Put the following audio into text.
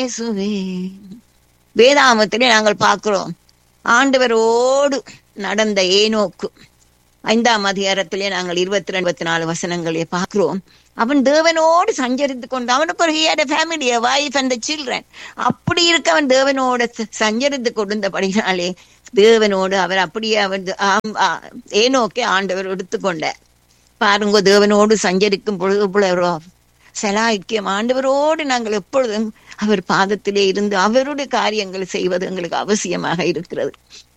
இயேசுவே வேதாமத்திலே நாங்கள் பார்க்கிறோம் ஆண்டவரோடு நடந்த ஏனோக்கு ஐந்தாம் அதிகாரத்திலே நாங்கள் இருபத்தி ரெண்டு இருபத்தி நாலு வசனங்களே பார்க்கிறோம் அவன் தேவனோடு சஞ்சரித்து கொண்டு அவனுக்கு ஒரு here family wife and children அப்படி இருக்க அவன் தேவனோட ச- சஞ்சரித்து கொண்டிருந்தபடினாலே தேவனோடு அவர் அப்படியே அவர் ஏனோக்கே ஆண்டவர் எடுத்துக்கொண்டார் பாருங்க தேவனோடு சஞ்சரிக்கும் பொழுது பொழுது செலாய்க்கியம் ஆண்டவரோடு நாங்கள் எப்பொழுதும் அவர் பாதத்திலே இருந்து அவருடைய காரியங்களை செய்வது எங்களுக்கு அவசியமாக இருக்கிறது